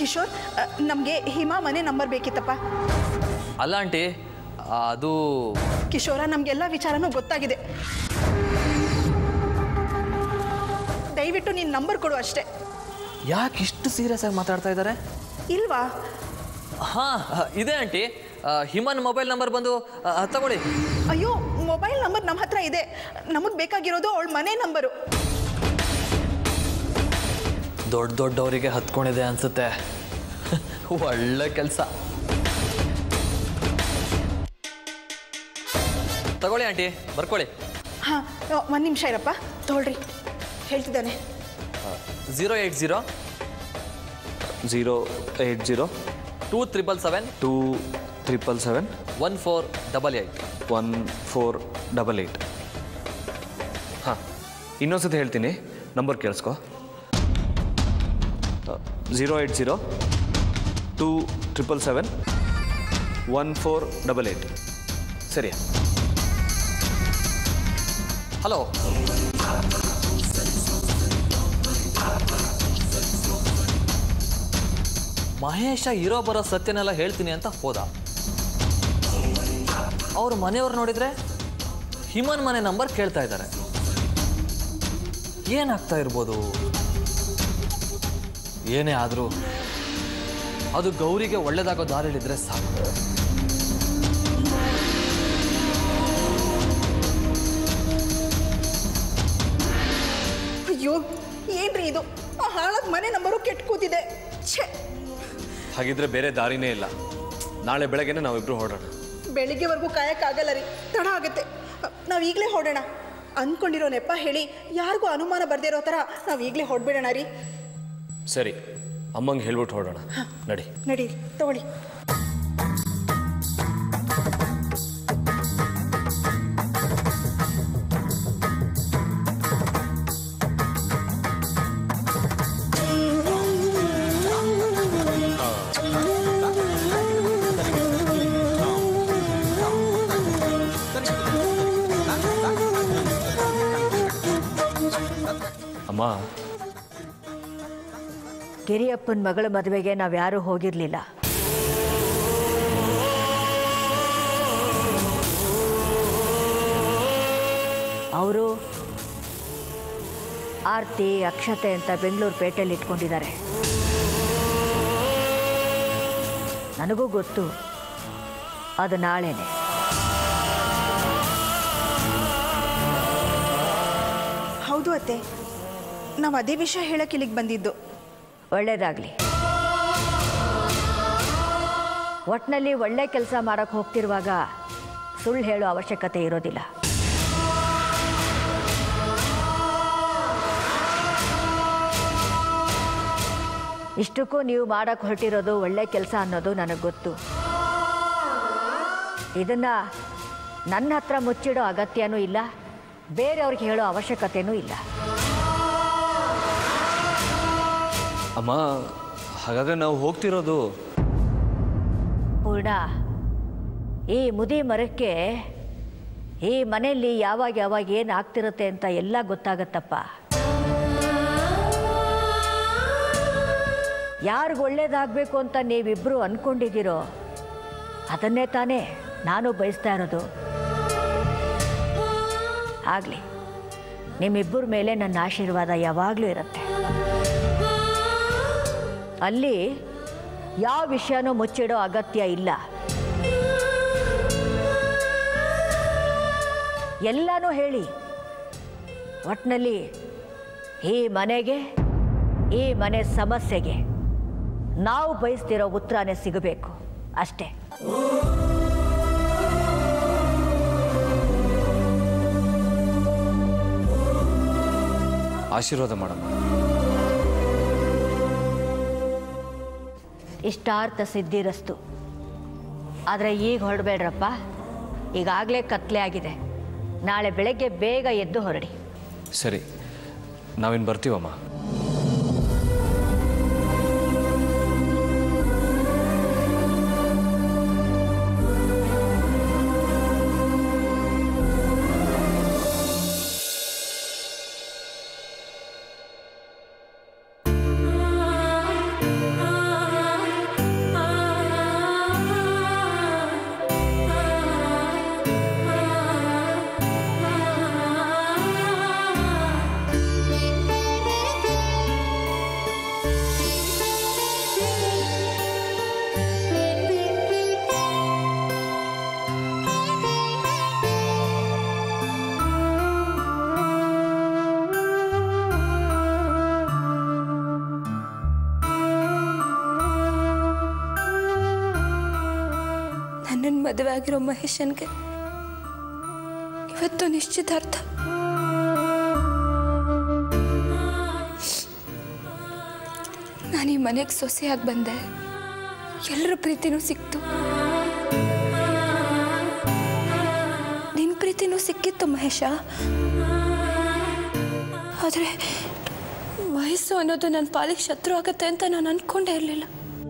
ಕಿಶೋರ್ ನಮಗೆ ಹಿಮಾ ಮನೆ ನಂಬರ್ ಬೇಕಿತ್ತಪ್ಪ ಅಲ್ಲ ಆಂಟಿ ಅದು ಕಿಶೋರ ನಮಗೆಲ್ಲ ವಿಚಾರನೂ ಗೊತ್ತಾಗಿದೆ ದಯವಿಟ್ಟು ನೀನು ನಂಬರ್ ಕೊಡು ಅಷ್ಟೇ ಯಾಕೆ ಇಷ್ಟು ಸೀರಿಯಸ್ ಆಗಿ ಮಾತಾಡ್ತಾ ಇದ್ದಾರೆ ಇಲ್ವಾ ಹಾಂ ಇದೆ ಆಂಟಿ ಹಿಮನ್ ಮೊಬೈಲ್ ನಂಬರ್ ಬಂದು ಆ, ತಗೊಳ್ಳಿ ಅಯ್ಯೋ ಮೊಬೈಲ್ ನಂಬರ್ ನಮ್ಮ ಹತ್ರ ಇದೆ ನಮಗೆ ಬೇಕಾಗಿರೋದು ಅವಳ ಮನೆ ನಂಬರು ದೊಡ್ಡ ದೊಡ್ಡವರಿಗೆ ಹತ್ಕೊಂಡಿದೆ ಅನ್ಸುತ್ತೆ ಒಳ್ಳೆ ಕೆಲಸ ತಗೊಳ್ಳಿ ಆಂಟಿ ಬರ್ಕೊಳ್ಳಿ ಹಾಂ ಒಂದು ನಿಮಿಷ ಇರಪ್ಪ ತೊಗೊಳ್ರಿ ಹೇಳ್ತಿದ್ದಾನೆ zero eight zero zero eight zero two triple seven two triple seven one four double eight one four double eight ಹಾಂ ಇನ್ನೊಂದ್ಸತಿ ಹೇಳ್ತೀನಿ ನಂಬರ್ ಕೇಳಿಸ್ಕೊ zero eight zero two triple seven one four double eight ಸರಿ hello Mahesha ಇರೋ ಬರೋ ಸತ್ಯನೆಲ್ಲ ಹೇಳ್ತೀನಿ ಅಂತ ಹೋದ ಅವ್ರ ಮನೆಯವ್ರು ನೋಡಿದ್ರೆ ಹಿಮನ್ ಮನೆ ನಂಬರ್ ಕೇಳ್ತಾ ಇದ್ದಾರೆ ಏನಾಗ್ತಾ ಇರ್ಬೋದು ಏನೇ ಆದರೂ ಅದು ಗೌರಿಗೆ ಒಳ್ಳೇದಾಗೋ ದಾರಿಲಿದ್ರೆ ಸಾಕು ಅಯ್ಯೋ ಏನ್ರಿ ಇದು ಆ ಹಾಳಾದ ಮನೆ ನಂಬರು ಕೆಟ್ಟು ಕೂತಿದೆ ಛೇ ಹಾಗಿದ್ರೆ ಬೇರೆ ದಾರಿನೇ ಇಲ್ಲ ನಾಳೆ ಬೆಳಗ್ಗೆನೆ ನಾವಿಬ್ರು ಹೊರಡೋಣ ಬೆಳಿಗ್ಗೆವರೆಗೂ ಕಾಯಕ್ಕಾಗಲ್ಲ ರೀ ತಡ ಆಗುತ್ತೆ ನಾವು ಈಗಲೇ ಹೊರಡೋಣ ಅಂದ್ಕೊಂಡಿರೋ ನೆಪ ಹೇಳಿ ಯಾರಿಗೂ ಅನುಮಾನ ಬರ್ದೇ ಇರೋ ಥರ ನಾವು ಈಗಲೇ ಹೊರಡ್ಬಿಡೋಣ ರೀ ಸರಿ ಅಮ್ಮಂಗೆ ಹೇಳ್ಬಿಟ್ಟು ಹೊರಡೋಣ ನಡಿ ನಡಿ ತಗೊಳ್ಳಿ ಅಮ್ಮ ಗಿರಿಯಪ್ಪನ ಮಗಳ ಮದುವೆಗೆ ನಾವ್ಯಾರೂ ಹೋಗಿರಲಿಲ್ಲ ಅವರು ಆರ್ತಿ ಅಕ್ಷತೆ ಅಂತ ಬೆಂಗಳೂರು ಪೇಟೆಯಲ್ಲಿ ಇಟ್ಕೊಂಡಿದ್ದಾರೆ ನನಗೂ ಗೊತ್ತು ಅದು ನಾಳೆನೆ ಹೌದು ಅತ್ತೆ ನಾವು ಅದೇ ವಿಷಯ ಹೇಳಕ್ಕೆ ಇಲ್ಲಿಗೆ ಬಂದಿದ್ದು ಒಳ್ಳೇದಾಗಲಿ ಒಟ್ಟಿನಲ್ಲಿ ಒಳ್ಳೆ ಕೆಲಸ ಮಾಡೋಕ್ಕೆ ಹೋಗ್ತಿರುವಾಗ ಸುಳ್ಳು ಹೇಳೋ ಅವಶ್ಯಕತೆ ಇರೋದಿಲ್ಲ ಇಷ್ಟಕ್ಕೂ ನೀವು ಮಾಡೋಕ್ಕೆ ಹೊರಟಿರೋದು ಒಳ್ಳೆ ಕೆಲಸ ಅನ್ನೋದು ನನಗೆ ಗೊತ್ತು ಇದನ್ನು ನನ್ನ ಹತ್ರ ಮುಚ್ಚಿಡೋ ಅಗತ್ಯನೂ ಇಲ್ಲ ಬೇರೆಯವ್ರಿಗೆ ಹೇಳೋ ಅವಶ್ಯಕತೆನೂ ಇಲ್ಲ ಅಮ್ಮ ಹಾಗಾದ್ರೆ ನಾವು ಹೋಗ್ತಿರೋದು ಪೂರ್ಣ ಈ ಮುದಿ ಮರಕ್ಕೆ ಈ ಮನೆಯಲ್ಲಿ ಯಾವಾಗ ಯಾವಾಗ ಏನು ಆಗ್ತಿರುತ್ತೆ ಅಂತ ಎಲ್ಲ ಗೊತ್ತಾಗತ್ತಪ್ಪ ಯಾರಿಗೂ ಒಳ್ಳೇದಾಗಬೇಕು ಅಂತ ನೀವಿಬ್ಬರು ಅಂದ್ಕೊಂಡಿದ್ದೀರೋ ಅದನ್ನೇ ತಾನೇ ನಾನು ಬಯಸ್ತಾ ಇರೋದು ಆಗಲಿ ನಿಮ್ಮಿಬ್ಬರ ಮೇಲೆ ನನ್ನ ಆಶೀರ್ವಾದ ಯಾವಾಗಲೂ ಇರುತ್ತೆ ಅಲ್ಲಿ ಯಾವ ವಿಷಯನೂ ಮುಚ್ಚಿಡೋ ಅಗತ್ಯ ಇಲ್ಲ ಎಲ್ಲನೂ ಹೇಳಿ ಒಟ್ಟಿನಲ್ಲಿ ಈ ಮನೆಗೆ ಈ ಮನೆ ಸಮಸ್ಯೆಗೆ ನಾವು ಬಯಸ್ತಿರೋ ಉತ್ತರನೇ ಸಿಗಬೇಕು ಅಷ್ಟೇ ಆಶೀರ್ವಾದ ಮಾಡಮ್ಮ ಇಷ್ಟಾರ್ಥ ಸಿದ್ಧಿರಸ್ತು ಆದರೆ ಈಗ ಹೊರಡಬೇಡ್ರಪ್ಪ ಈಗಾಗಲೇ ಕತ್ಲೆ ಆಗಿದೆ ನಾಳೆ ಬೆಳಗ್ಗೆ ಬೇಗ ಎದ್ದು ಹೊರಡಿ ಸರಿ ನಾವಿನ್ನು ಬರ್ತೀವಮ್ಮ ಆ ಮದುವೆ ಆಗಿರೋ ಮಹೇಶನ್ಗೆ ಇವತ್ತು ನಿಶ್ಚಿತಾರ್ಥ ನಾನು ಈ ಮನೆಗೆ ಸೊಸೆಯಾಗಿ ಬಂದೆ ಎಲ್ಲರ ಪ್ರೀತಿನೂ ಸಿಕ್ತು ನಿನ್ನ ಪ್ರೀತಿನೂ ಸಿಕ್ಕಿತ್ತು ಮಹೇಶ ಆದರೆ ವಯಸ್ಸು ಅನ್ನೋದು ನನ್ನ ಪಾಲಿಗೆ ಶತ್ರು ಆಗತ್ತೆ ಅಂತ ನಾನು ಅನ್ಕೊಂಡೇ ಇರಲಿಲ್ಲ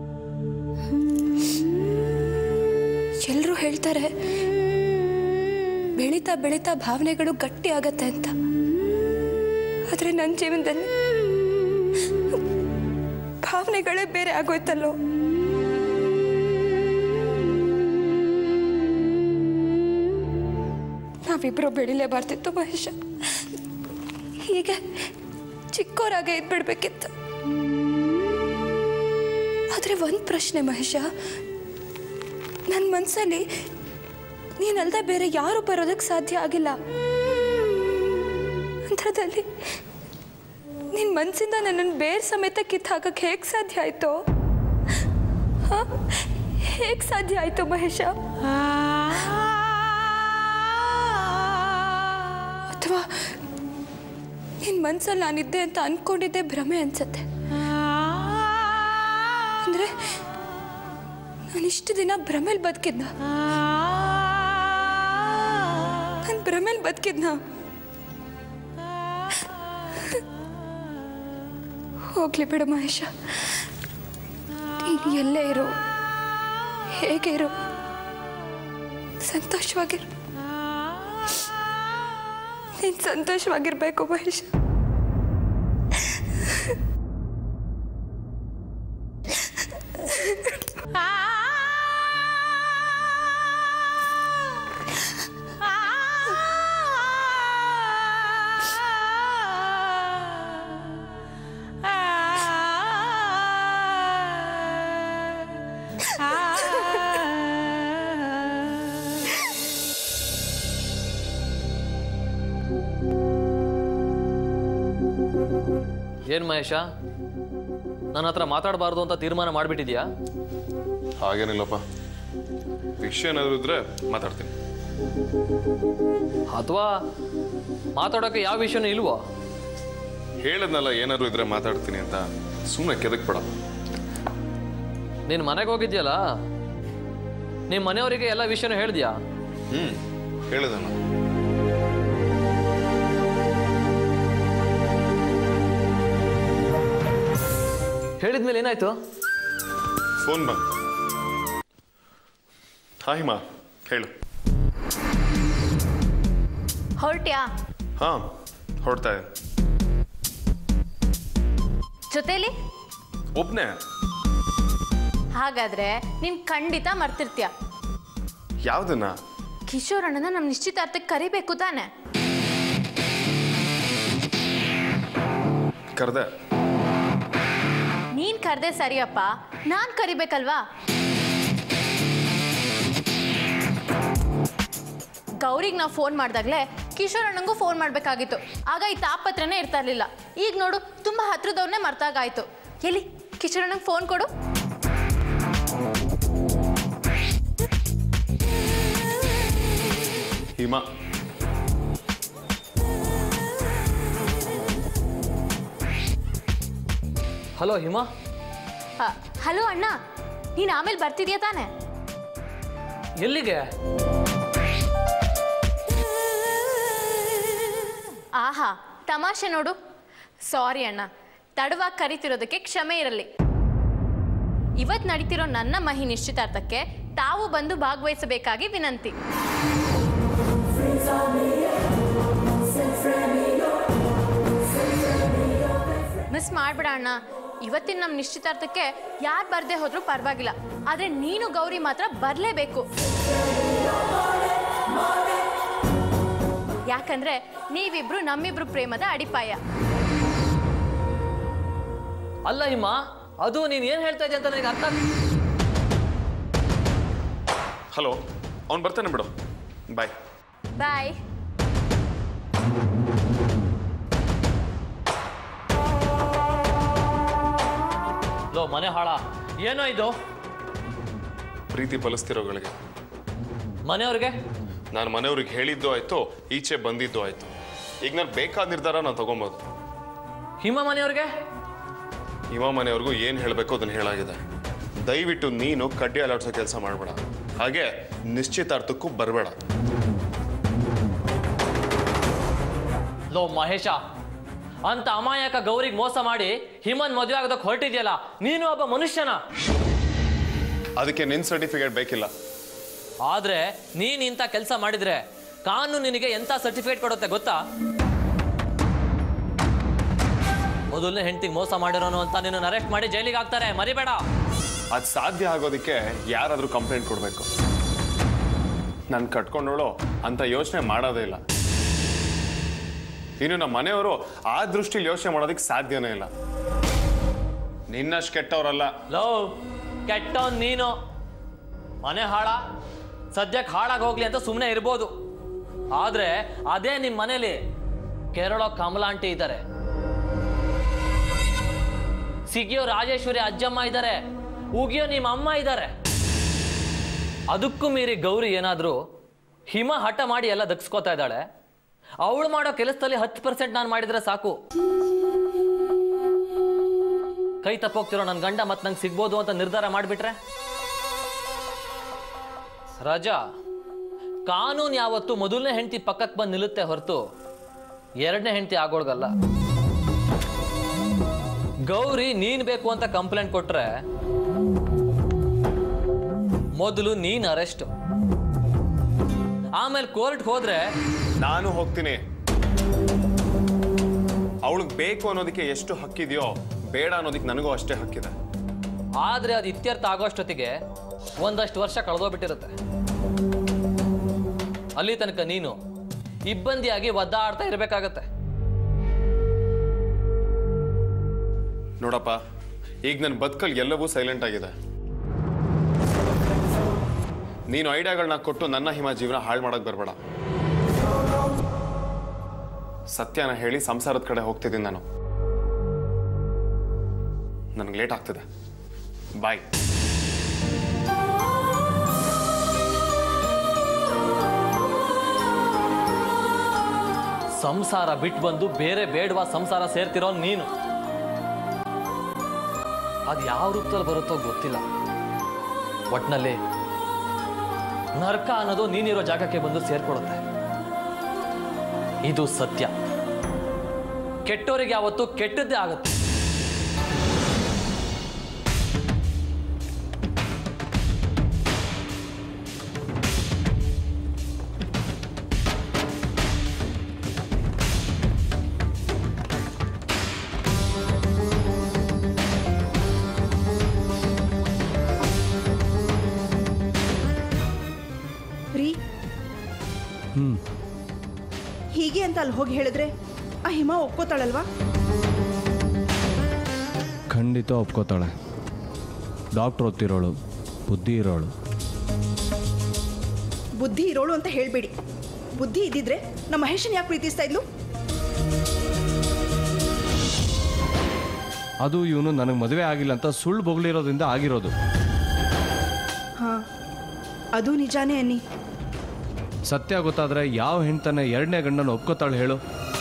ಎಲ್ಲರೂ ಹೇಳ್ತಾರೆ ಬೆಳೀತಾ ಬೆಳೀತಾ ಭಾವನೆಗಳು ಗಟ್ಟಿ ಆಗತ್ತೆ ಅಂತ ಆದರೆ ನನ್ನ ಜೀವನದಲ್ಲಿ ಭಾವನೆಗಳೇ ಬೇರೆ ಆಗೋಯ್ತಲ್ಲೋ ನಾವಿಬ್ರು ಬೆಳಿಲೇಬಾರ್ದಿತ್ತು ಮಹೇಶ ಹೀಗೆ ಚಿಕ್ಕೋರಾಗೆ ಇದ್ಬಿಡ್ಬೇಕಿತ್ತು ಆದರೆ ಒಂದು ಪ್ರಶ್ನೆ ಮಹೇಶ ನನ್ನ ಮನಸ್ಸಲ್ಲಿ ನೀನಲ್ದೆ ಬೇರೆ ಯಾರು ಬರೋದಕ್ಕೆ ಸಾಧ್ಯ ಆಗಿಲ್ಲ ಅಂಥದ್ದಲ್ಲಿ ನಿನ್ನ ಮನಸ್ಸಿಂದ ನನ್ನನ್ನು ಬೇರೆ ಸಮೇತ ಕಿತ್ತು ಹಾಕಕ್ಕೆ ಹೇಗೆ ಸಾಧ್ಯ ಆಯಿತು ಹೇಗೆ ಸಾಧ್ಯ ಆಯಿತು ಮಹೇಶ ಅಥವಾ ನಿನ್ನ ಮನಸ್ಸಲ್ಲಿ ನಾನಿದ್ದೆ ಅಂತ ಅನ್ಕೊಂಡಿದ್ದೆ ಭ್ರಮೆ ಅನ್ಸತ್ತೆ ಅಂದರೆ ನಾನು ಇಷ್ಟು ದಿನ ಭ್ರಮೇಲಿ ಬದುಕಿದ್ನ ನಾನು ಭ್ರಮೇಲಿ ಬದುಕಿದ್ನ ಹೋಗ್ಲಿ ಬಿಡು ಮಹೇಶ ನೀನು ಎಲ್ಲೇ ಇರು ಹೇಗೆ ಇರು ಸಂತೋಷವಾಗಿರು ನೀನು ಸಂತೋಷವಾಗಿರ್ಬೇಕು ಮಹೇಶ ಏನು ಮಹೇಶ ನನ್ನ ಹತ್ರ ಮಾತಾಡಬಾರ್ದು ಅಂತ ತೀರ್ಮಾನ ಮಾಡಿಬಿಟ್ಟಿದ್ಯಾ ಹಾಗೇನಿಲ್ಲಪ್ಪ ವಿಷಯ ಏನಾದರೂ ಇದ್ರೆ ಮಾತಾಡ್ತೀನಿ ಅಥವಾ ಮಾತಾಡೋಕೆ ಯಾವ ವಿಷಯನೂ ಇಲ್ವೋ ಹೇಳದ್ನಲ್ಲ ಏನಾದ್ರು ಇದ್ರೆ ಮಾತಾಡ್ತೀನಿ ಅಂತ ಸುಮ್ಮನೆ ಕೆದಕ್ಬೇಡ ನೀನು ಮನೆಗೆ ಹೋಗಿದ್ಯಲ್ಲ ನಿಮ್ಮ ಮನೆಯವರಿಗೆ ಎಲ್ಲ ವಿಷಯನೂ ಹೇಳಿದ್ಯಾ ಹ್ಮ್ ಹೇಳಿದನ ಹೇಳಿದ್ಮೇಲೆ ಏನಾಯ್ತು ಫೋನ್ ಬಂತು ಹಾ ಹಿಮಾ ಹೇಳು ಹೊರಟ್ಯಾ ಹಾ ಹೊರಡ್ತಾ ಇದೆ ಜೊತೆಲಿ ಒಬ್ನೇ ಹಾಗಾದ್ರೆ ನೀನ್ ಖಂಡಿತ ಮರ್ತಿರ್ತೀಯ ಯಾವ್ದನ್ನ ಕಿಶೋರ್ ಅಣ್ಣನ ನಮ್ ನಿಶ್ಚಿತಾರ್ಥಕ್ಕೆ ಕರಿಬೇಕು ತಾನೆ ಕರ್ದೆ ನೀನ್ ಕರ್ದೆ ಸರಿಯಪ್ಪ ನಾನ್ ಕರಿಬೇಕಲ್ವಾ ಗೌರಿಗೆ ನಾವು ಫೋನ್ ಮಾಡ್ದಾಗ್ಲೇ ಕಿಶೋರ್ ಅಣ್ಣಂಗೂ ಫೋನ್ ಮಾಡ್ಬೇಕಾಗಿತ್ತು ಆಗ ಈ ತಾಪತ್ರನೇ ಇರ್ತಾ ಇರ್ಲಿಲ್ಲ ಈಗ ನೋಡು ತುಂಬಾ ಹತ್ರದವ್ರನ್ನೇ ಮರ್ತಾಗಾಯ್ತು ಎಲ್ಲಿ ಕಿಶೋರ್ ಅಣ್ಣಂಗೆ ಫೋನ್ ಕೊಡು ಹಿಮಾ ಹಲೋ ಹಿಮಾ ಹಲೋ ಅಣ್ಣ ನೀನ್ ಆಮೇಲೆ ಬರ್ತಿದ್ಯಾ ತಾನೆ ಎಲ್ಲಿಗೆ ಆಹಾ ತಮಾಷೆ ನೋಡು ಸಾರಿ ಅಣ್ಣ ತಡವಾಗಿ ಕರಿತಿರೋದಕ್ಕೆ ಕ್ಷಮೆ ಇರಲಿ ಇವತ್ತು ನಡೀತಿರೋ ನನ್ನ ಮಹಿ ನಿಶ್ಚಿತಾರ್ಥಕ್ಕೆ ತಾವು ಬಂದು ಭಾಗವಹಿಸಬೇಕಾಗಿ ವಿನಂತಿ ಮಿಸ್ ಮಾಡ್ಬಿಡ ಅಣ್ಣ ಇವತ್ತಿನ ನಮ್ಮ ನಿಶ್ಚಿತಾರ್ಥಕ್ಕೆ ಯಾರು ಬರ್ದೇ ಹೋದ್ರೂ ಪರವಾಗಿಲ್ಲ ಆದರೆ ನೀನು ಗೌರಿ ಮಾತ್ರ ಬರಲೇಬೇಕು ಯಾಕಂದ್ರೆ ನೀವಿಬ್ರು ನಮ್ಮಿಬ್ರು ಪ್ರೇಮದ ಅಡಿಪಾಯ ಅಲ್ಲ ಹಿಮ ಅದು ನೀನು ಏನು ಹೇಳ್ತಾ ಇದೆಯಾ ಅಂತ ನನಗೆ ಅರ್ಥ ಹಲೋ ಅವ್ನು ಬರ್ತಾನೆ ಬಿಡು ಬಾಯ್ ಬಾಯ್ ಲೋ ಮನೆ ಹಾಳ ಏನೋ ಇದು ಪ್ರೀತಿ ಫಲಿಸ್ತಿರೋಗಳಿಗೆ ಮನೆಯವ್ರಿಗೆ ನಾನು ಮನೆಯವ್ರಿಗೆ ಹೇಳಿದ್ದು ಆಯ್ತು ಈಚೆ ಬಂದಿದ್ದು ಆಯ್ತು ಈಗ ನಾನು ಬೇಕಾದ ನಿರ್ಧಾರ ನಾನು ತಗೊಬೋದು ಹಿಮ ಮನೆಯವ್ರಿಗೆ ಇವ ಮನೆಯವ್ರಿಗೂ ಏನು ಹೇಳಬೇಕು ಅದನ್ನ ಹೇಳಾಗಿದೆ ದಯವಿಟ್ಟು ನೀನು ಕಡ್ಡಿ ಅಲಾಡ್ಸೋ ಕೆಲಸ ಮಾಡಬೇಡ ಹಾಗೆ ನಿಶ್ಚಿತಾರ್ಥಕ್ಕೂ ಬರಬೇಡ ಲೋ ಮಹೇಶ ಅಂತ ಅಮಾಯಕ ಗೌರಿಗೆ ಮೋಸ ಮಾಡಿ ಹಿಮನ್ ಮದುವೆ ಆಗೋದಕ್ಕೆ ಹೊರಟಿದ್ಯಲ್ಲ ನೀನು ಒಬ್ಬ ಮನುಷ್ಯನ ಅದಕ್ಕೆ ನಿನ್ನ ಸರ್ಟಿಫಿಕೇಟ್ ಬೇಕಿಲ್ಲ ಆದ್ರೆ ನೀನ್ ಇಂಥ ಕೆಲಸ ಮಾಡಿದ್ರೆ ಕಾನೂನು ನಿನಗೆ ಎಂತ ಸರ್ಟಿಫಿಕೇಟ್ ಕೊಡುತ್ತೆ ಗೊತ್ತಾ ಮೊದಲನೇ ಹೆಂಡತಿಗೆ ಮೋಸ ಮಾಡಿರೋನು ಅಂತ ನಿನ್ನ ಅರೆಸ್ಟ್ ಮಾಡಿ ಜೈಲಿಗೆ ಹಾಕ್ತಾರೆ ಮರಿಬೇಡ ಅದು ಸಾಧ್ಯ ಆಗೋದಕ್ಕೆ ಯಾರಾದರೂ ಕಂಪ್ಲೇಂಟ್ ಕೊಡಬೇಕು ನಾನು ಕಟ್ಕೊಂಡೋಳು ಅಂತ ಯೋಚನೆ ಮಾಡೋದೇ ಇಲ್ಲ ಇನ್ನು ನಮ್ಮ ಮನೆಯವರು ಆ ದೃಷ್ಟಿಲಿ ಯೋಚನೆ ಮಾಡೋದಕ್ಕೆ ಸಾಧ್ಯನೇ ಇಲ್ಲ ನಿನ್ನಷ್ಟು ಕೆಟ್ಟವರಲ್ಲ ಲೋ ಕೆಟ್ಟವನ್ ನೀನು ಮನೆ ಹಾಳ ಸದ್ಯಕ್ಕೆ ಹಾಳಾಗಿ ಹೋಗ್ಲಿ ಅಂತ ಸುಮ್ಮನೆ ಇರ್ಬೋದು ಆದ್ರೆ ಅದೇ ನಿಮ್ಮ ಮನೇಲಿ ಕೇರಳ ಕಮಲ ಆಂಟಿ ಇದ್ದಾರೆ ಸಿಗಿಯೋ ರಾಜೇಶ್ವರಿ ಅಜ್ಜಮ್ಮ ಇದ್ದಾರೆ ಉಗಿಯೋ ನಿಮ್ಮ ಅಮ್ಮ ಇದ್ದಾರೆ ಅದಕ್ಕೂ ಮೀರಿ ಗೌರಿ ಏನಾದರೂ ಹಿಮ ಹಠ ಮಾಡಿ ಎಲ್ಲ ದಕ್ಸ್ಕೋತಾ ಇದ್ದಾಳೆ ಅವಳು ಮಾಡೋ ಕೆಲಸದಲ್ಲಿ ಹತ್ತು ಪರ್ಸೆಂಟ್ ನಾನು ಮಾಡಿದ್ರೆ ಸಾಕು ಕೈ ತಪ್ಪೋಗ್ತಿರೋ ನನ್ನ ಗಂಡ ಮತ್ತೆ ನಂಗೆ ಸಿಗ್ಬೋದು ಅಂತ ನಿರ್ಧಾರ ಮಾಡಿಬಿಟ್ರೆ ರಜಾ ಕಾನೂನು ಯಾವತ್ತು ಮೊದಲನೇ ಹೆಂಡತಿ ಪಕ್ಕಕ್ಕೆ ಬಂದು ನಿಲ್ಲುತ್ತೆ ಹೊರತು ಎರಡನೇ ಹೆಂಡತಿ ಆಗೋಳ್ಗಲ್ಲ ಗೌರಿ ನೀನ್ ಬೇಕು ಅಂತ ಕಂಪ್ಲೇಂಟ್ ಕೊಟ್ರೆ ಮೊದಲು ನೀನ್ ಅರೆಸ್ಟ್ ಆಮೇಲೆ ಕೋರ್ಟ್ ಹೋದ್ರೆ ನಾನು ಹೋಗ್ತೀನಿ ಅವಳಿಗೆ ಬೇಕು ಅನ್ನೋದಕ್ಕೆ ಎಷ್ಟು ಹಕ್ಕಿದೆಯೋ ಬೇಡ ಅನ್ನೋದಕ್ಕೆ ನನಗೂ ಅಷ್ಟೇ ಹಕ್ಕಿದೆ ಆದ್ರೆ ಅದು ಇತ್ಯರ್ಥ ಆಗೋಷ್ಟೊತ್ತಿಗೆ ಒಂದಷ್ಟು ವರ್ಷ ಕಳೆದೋಗ್ಬಿಟ್ಟಿರುತ್ತೆ ಅಲ್ಲಿ ತನಕ ನೀನು ಇಬ್ಬಂದಿಯಾಗಿ ಒದ್ದಾಡ್ತಾ ಇರಬೇಕಾಗತ್ತೆ ನೋಡಪ್ಪ ಈಗ ನನ್ನ ಬದುಕಲ್ಲಿ ಎಲ್ಲವೂ ಸೈಲೆಂಟ್ ಆಗಿದೆ ನೀನು ಐಡಿಯಾಗಳನ್ನ ಕೊಟ್ಟು ನನ್ನ ಹಿಮ ಜೀವನ ಹಾಳು ಮಾಡಕ್ ಬರಬೇಡ ಸತ್ಯನ ಹೇಳಿ ಸಂಸಾರದ ಕಡೆ ಹೋಗ್ತಿದ್ದೀನಿ ನಾನು ನನಗೆ ಲೇಟ್ ಆಗ್ತಿದೆ ಬಾಯ್ ಸಂಸಾರ ಬಿಟ್ಟು ಬಂದು ಬೇರೆ ಬೇಡವಾ ಸಂಸಾರ ಸೇರ್ತಿರೋ ನೀನು ಅದು ಯಾವ ರೂಪದಲ್ಲಿ ಬರುತ್ತೋ ಗೊತ್ತಿಲ್ಲ ಒಟ್ನಲ್ಲಿ ನರ್ಕ ಅನ್ನೋದು ನೀನಿರೋ ಜಾಗಕ್ಕೆ ಬಂದು ಸೇರ್ಕೊಡುತ್ತೆ ಇದು ಸತ್ಯ ಕೆಟ್ಟೋರಿಗೆ ಯಾವತ್ತು ಕೆಟ್ಟದ್ದೇ ಆಗುತ್ತೆ ರೀ ಹೀಗೆ ಅಂತ ಅಲ್ಲಿ ಹೋಗಿ ಹೇಳಿದ್ರೆ ಆ ಹಿಮ ಒಪ್ಕೋತಾಳಲ್ವಾ ಖಂಡಿತ ಒಪ್ಕೋತಾಳೆ ಡಾಕ್ಟ್ರ್ ಓದ್ತಿರೋಳು ಬುದ್ಧಿ ಇರೋಳು ಬುದ್ಧಿ ಇರೋಳು ಅಂತ ಹೇಳಬೇಡಿ ಬುದ್ಧಿ ಇದ್ದಿದ್ರೆ ನಮ್ಮ ಮಹೇಶನ್ ಯಾಕೆ ಪ್ರೀತಿಸ್ತಾ ಇದ್ಲು ಅದು ಇವನು ನನಗೆ ಮದುವೆ ಆಗಿಲ್ಲ ಅಂತ ಸುಳ್ಳು ಬೊಗಳಿರೋದ್ರಿಂದ ಆಗಿರೋದು ಹಾಂ ಅದು ನಿಜಾನೇ ಅನ್ನಿ ಸತ್ಯ ಗೊತ್ತಾದ್ರೆ ಯಾವ ಹೆಣ್ತನ ಎರಡನೇ ಗಂಡನ ಒಪ್ಕೋತಾಳೆ ಹೇಳು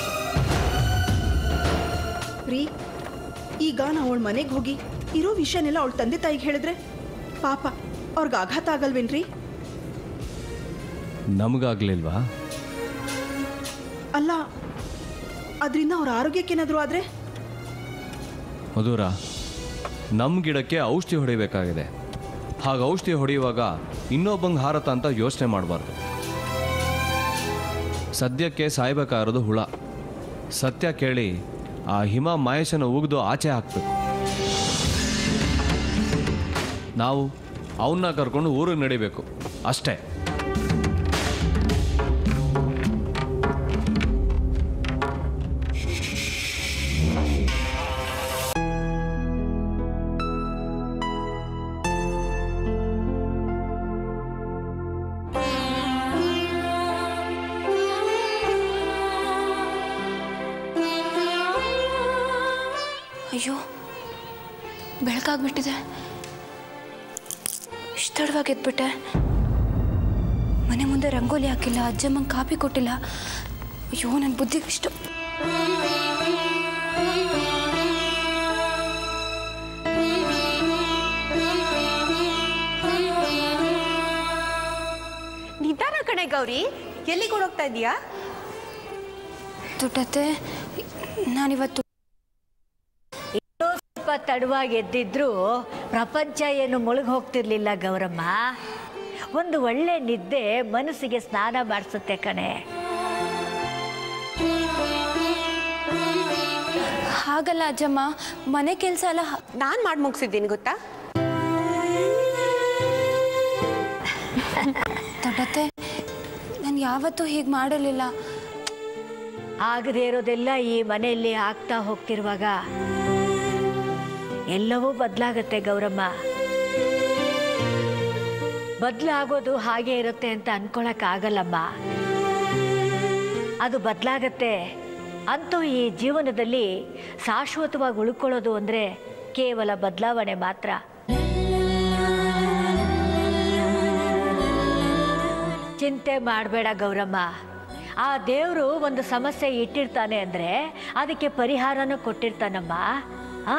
ರೀ ಈಗ ನಾವು ಅವಳ ಮನೆಗೆ ಹೋಗಿ ಇರೋ ವಿಷಯನೆಲ್ಲ ಅವಳ ತಂದೆ ತಾಯಿಗೆ ಹೇಳಿದ್ರೆ ಪಾಪ ಅವ್ರಿಗೆ ಆಘಾತ ಆಗಲ್ವೇನ್ರಿ ನಮಗಾಗ್ಲಿಲ್ವಾ ಅಲ್ಲ ಅದರಿಂದ ಅವ್ರ ಆರೋಗ್ಯಕ್ಕೇನಾದರೂ ಆದರೆ ಮಧುರ ನಮ್ಮ ಗಿಡಕ್ಕೆ ಔಷಧಿ ಹೊಡಿಬೇಕಾಗಿದೆ ಹಾಗೆ ಔಷಧಿ ಹೊಡೆಯುವಾಗ ಇನ್ನೊಬ್ಬಂಗೆ ಹಾರತ ಅಂತ ಯೋಚನೆ ಮಾಡಬಾರ್ದು ಸದ್ಯಕ್ಕೆ ಸಾಯ್ಬೇಕಾಗಿರೋದು ಹುಳ ಸತ್ಯ ಕೇಳಿ ಆ ಹಿಮ ಮಹೇಶನ ಉಗಿದು ಆಚೆ ಹಾಕ್ಬೇಕು ನಾವು ಅವನ್ನ ಕರ್ಕೊಂಡು ಊರಿಗೆ ನಡಿಬೇಕು ಅಷ್ಟೇ ಅಯ್ಯೋ ಬೆಳಕಾಗ್ಬಿಟ್ಟಿದೆ ಇಷ್ಟು ತಡವಾಗಿ ಎದ್ಬಿಟ್ಟೆ ಮನೆ ಮುಂದೆ ರಂಗೋಲಿ ಹಾಕಿಲ್ಲ ಅಜ್ಜಮ್ಮಂಗೆ ಕಾಪಿ ಕೊಟ್ಟಿಲ್ಲ ಅಯ್ಯೋ ನನ್ನ ಬುದ್ಧಿಗೆ ಇಷ್ಟು ನಿಧಾನ ಕಣೆ ಗೌರಿ ಎಲ್ಲಿಗೆ ಓಡೋಗ್ತಾ ಇದೀಯಾ ದುಡ್ಡತ್ತೆ ನಾನಿವತ್ತು ಇನ್ನೂ ಸ್ವಲ್ಪ ತಡವಾಗಿ ಎದ್ದಿದ್ರು ಪ್ರಪಂಚ ಏನು ಮುಳುಗಿ ಹೋಗ್ತಿರ್ಲಿಲ್ಲ ಗೌರಮ್ಮ ಒಂದು ಒಳ್ಳೆ ನಿದ್ದೆ ಮನಸ್ಸಿಗೆ ಸ್ನಾನ ಮಾಡಿಸುತ್ತೆ ಕಣೆ ಹಾಗಲ್ಲ ಅಜ್ಜಮ್ಮ ಮನೆ ಕೆಲಸ ಎಲ್ಲ ಹ- ನಾನು ಮಾಡಿ ಮುಗಿಸಿದ್ದೀನಿ ಗೊತ್ತಾ ದೊಡ್ಡತ್ತೆ ನಾನು ಯಾವತ್ತೂ ಹೀಗೆ ಮಾಡಿರಲಿಲ್ಲ ಆಗದೇ ಇರೋದೆಲ್ಲ ಈ ಮನೆಯಲ್ಲಿ ಆಗ್ತಾ ಹೋಗ್ತಿರುವಾಗ ಎಲ್ಲವೂ ಬದಲಾಗತ್ತೆ ಗೌರಮ್ಮ ಬದಲಾಗೋದು ಹಾಗೆ ಇರುತ್ತೆ ಅಂತ ಅನ್ಕೊಳಕ್ಕಾಗಲ್ಲಮ್ಮ ಅದು ಬದಲಾಗತ್ತೆ ಅಂತೂ ಈ ಜೀವನದಲ್ಲಿ ಶಾಶ್ವತವಾಗಿ ಉಳ್ಕೊಳ್ಳೋದು ಅಂದರೆ ಕೇವಲ ಬದಲಾವಣೆ ಮಾತ್ರ ಚಿಂತೆ ಮಾಡಬೇಡ ಗೌರಮ್ಮ ಆ ದೇವರು ಒಂದು ಸಮಸ್ಯೆ ಇಟ್ಟಿರ್ತಾನೆ ಅಂದರೆ ಅದಕ್ಕೆ ಪರಿಹಾರನೂ ಕೊಟ್ಟಿರ್ತಾನಮ್ಮ ಆ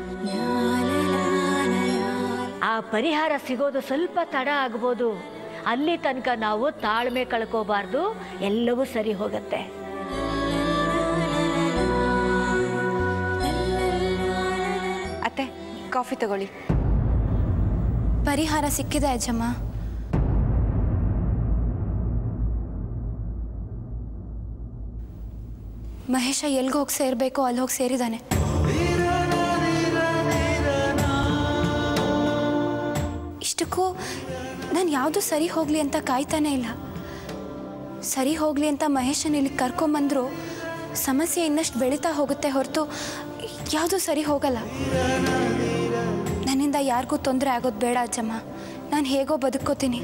ಆ ಪರಿಹಾರ ಸಿಗೋದು ಸ್ವಲ್ಪ ತಡ ಆಗ್ಬೋದು ಅಲ್ಲಿ ತನಕ ನಾವು ತಾಳ್ಮೆ ಕಳ್ಕೋಬಾರ್ದು ಎಲ್ಲವೂ ಸರಿ ಹೋಗುತ್ತೆ ಅತ್ತೆ ಕಾಫಿ ತಗೊಳ್ಳಿ ಪರಿಹಾರ ಸಿಕ್ಕಿದೆ ಅಜ್ಜಮ್ಮ ಮಹೇಶ ಎಲ್ಗೆ ಹೋಗಿ ಸೇರಬೇಕೋ ಅಲ್ಲಿ ಹೋಗಿ ಸೇರಿದ್ದಾನೆ ಇಷ್ಟಕ್ಕೂ ನಾನು ಯಾವುದು ಸರಿ ಹೋಗಲಿ ಅಂತ ಕಾಯ್ತಾನೆ ಇಲ್ಲ ಸರಿ ಹೋಗಲಿ ಅಂತ ಮಹೇಶನ್ ಇಲ್ಲಿಗೆ ಕರ್ಕೊಂಬಂದ್ರು ಸಮಸ್ಯೆ ಇನ್ನಷ್ಟು ಬೆಳೀತಾ ಹೋಗುತ್ತೆ ಹೊರತು ಯಾವುದೂ ಸರಿ ಹೋಗಲ್ಲ ನನ್ನಿಂದ ಯಾರಿಗೂ ತೊಂದರೆ ಆಗೋದು ಬೇಡ ಅಜ್ಜಮ್ಮ ನಾನು ಹೇಗೋ ಬದುಕೋತೀನಿ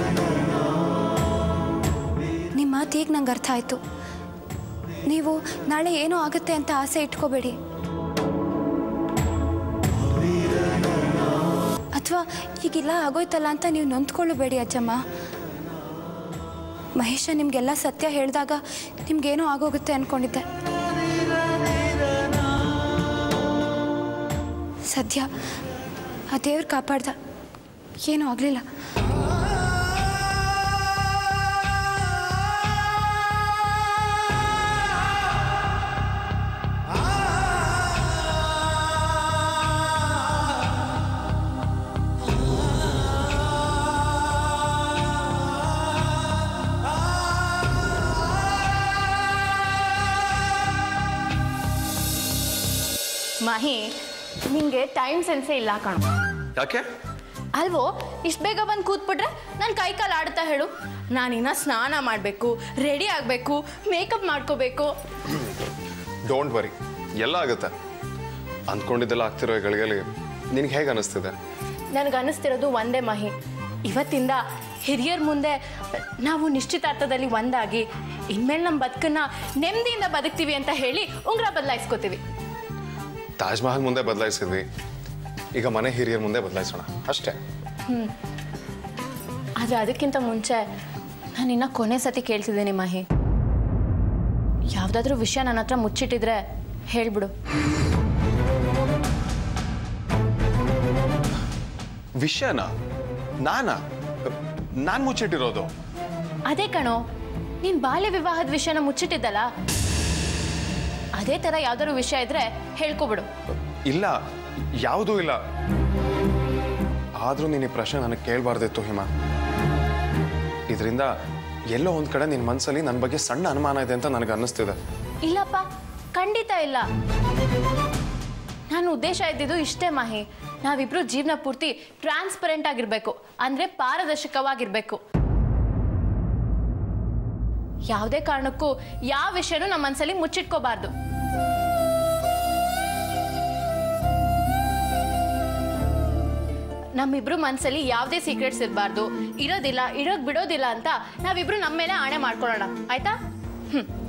ನಿಮ್ಮ ಮಾತು ಈಗ ನಂಗೆ ಅರ್ಥ ಆಯಿತು ನೀವು ನಾಳೆ ಏನೋ ಆಗುತ್ತೆ ಅಂತ ಆಸೆ ಇಟ್ಕೋಬೇಡಿ ಅಥವಾ ಈಗಿಲ್ಲ ಆಗೋಯ್ತಲ್ಲ ಅಂತ ನೀವು ನೊಂದ್ಕೊಳ್ಳಬೇಡಿ ಅಜ್ಜಮ್ಮ ಮಹೇಶ ನಿಮಗೆಲ್ಲ ಸತ್ಯ ಹೇಳಿದಾಗ ನಿಮ್ಗೇನೋ ಆಗೋಗುತ್ತೆ ಅಂದ್ಕೊಂಡಿದ್ದೆ ಸದ್ಯ ಆ ದೇವ್ರು ಕಾಪಾಡ್ದ ಏನೂ ಆಗಲಿಲ್ಲ ಮಾಹಿ ನಿಂಗೆ ಟೈಮ್ ಸೆನ್ಸೇ ಇಲ್ಲ ಕಣೋ ಯಾಕೆ ಅಲ್ವೋ ಇಷ್ಟು ಬೇಗ ಬಂದು ಕೂತ್ಬಿಟ್ರೆ ನನ್ನ ಕೈ ಕಾಲು ಆಡ್ತಾ ಹೇಳು ನಾನಿನ್ನ ಸ್ನಾನ ಮಾಡಬೇಕು ರೆಡಿ ಆಗಬೇಕು ಮೇಕಪ್ ಮಾಡ್ಕೋಬೇಕು ಡೋಂಟ್ ವರಿ ಎಲ್ಲ ಆಗುತ್ತೆ ಅಂದ್ಕೊಂಡಿದ್ದೆಲ್ಲ ಆಗ್ತಿರೋ ಈ ಗಳಿಗೆಲಿ ನಿನಗೆ ಹೇಗೆ ಅನಿಸ್ತಿದೆ ನನಗೆ ಅನ್ನಿಸ್ತಿರೋದು ಒಂದೇ ಮಹಿ ಇವತ್ತಿಂದ ಹಿರಿಯರ ಮುಂದೆ ನಾವು ನಿಶ್ಚಿತಾರ್ಥದಲ್ಲಿ ಒಂದಾಗಿ ಇನ್ಮೇಲೆ ನಮ್ಮ ಬದುಕನ್ನ ನೆಮ್ಮದಿಯಿಂದ ಬದುಕ್ತೀವಿ ಅಂತ ಹೇಳಿ ಉಂಗ್ರ ಬದಲಾಯಿಸ್ಕೋತೀವಿ ತಾಜ್ ಮಹಲ್ ಮುಂದೆ ಬದಲಾಯಿಸಿದ್ವಿ ಈಗ ಮನೆ ಹಿರಿಯರ ಮುಂದೆ ಬದಲಾಯಿಸೋಣ ಅಷ್ಟೇ ಆದರೆ ಅದಕ್ಕಿಂತ ಮುಂಚೆ ನಾನು ಇನ್ನ ಕೊನೆ ಸತಿ ಕೇಳ್ತಿದ್ದೀನಿ ಮಹಿ ಯಾವುದಾದ್ರೂ ವಿಷಯ ನನ್ನ ಹತ್ರ ಮುಚ್ಚಿಟ್ಟಿದ್ರೆ ಹೇಳ್ಬಿಡು ವಿಷಯನ ನಾನಾ ನಾನು ಮುಚ್ಚಿಟ್ಟಿರೋದು ಅದೇ ಕಣೋ ನೀನ್ ಬಾಲ್ಯ ವಿವಾಹದ ವಿಷಯನ ಮುಚ್ಚಿಟ್ಟಿದ್ದಲ್ಲ ಅದೇ ಥರ ಯಾವ್ದಾದ್ರು ವಿಷಯ ಇದ್ರೆ ಹೇಳ್ಕೊಬಿಡು ಇಲ್ಲ ಯಾವುದೂ ಇಲ್ಲ ಆದರೂ ನೀನು ಈ ಪ್ರಶ್ನೆ ನನಗೆ ಕೇಳಬಾರ್ದಿತ್ತು ಹಿಮ ಇದರಿಂದ ಎಲ್ಲೋ ಒಂದು ಕಡೆ ನಿನ್ನ ಮನಸ್ಸಲ್ಲಿ ನನ್ನ ಬಗ್ಗೆ ಸಣ್ಣ ಅನುಮಾನ ಇದೆ ಅಂತ ನನಗೆ ಅನ್ನಿಸ್ತಿದೆ ಇಲ್ಲಪ್ಪ ಖಂಡಿತ ಇಲ್ಲ ನಾನು ಉದ್ದೇಶ ಇದ್ದಿದ್ದು ಇಷ್ಟೇ ಮಾಹಿ ನಾವಿಬ್ರು ಜೀವನ ಪೂರ್ತಿ ಟ್ರಾನ್ಸ್ಪರೆಂಟ್ ಆಗಿರ್ಬೇಕು ಅಂದ್ರೆ ಪಾರದರ್ಶಕವಾಗಿರ್ಬೇಕು ಯಾವುದೇ ಕಾರಣಕ್ಕೂ ಯಾವ ವಿಷಯನೂ ನಮ್ಮ ಮನಸ್ಸಲ್ಲಿ ಮುಚ್ಚಿಟ್ಕೋಬಾರ್ದು ನಮ್ಮಿಬ್ರು ಮನಸ್ಸಲ್ಲಿ ಯಾವುದೇ ಸೀಕ್ರೆಟ್ಸ್ ಇರಬಾರ್ದು ಇರೋದಿಲ್ಲ ಇರೋಕ್ ಬಿಡೋದಿಲ್ಲ ಅಂತ ನಾವಿಬ್ರು ನಮ್ಮ ಮೇಲೆ ಆಣೆ ಮಾಡ್ಕೊಳ್ಳೋಣ ಆಯ್ತಾ ಹ್ಮ್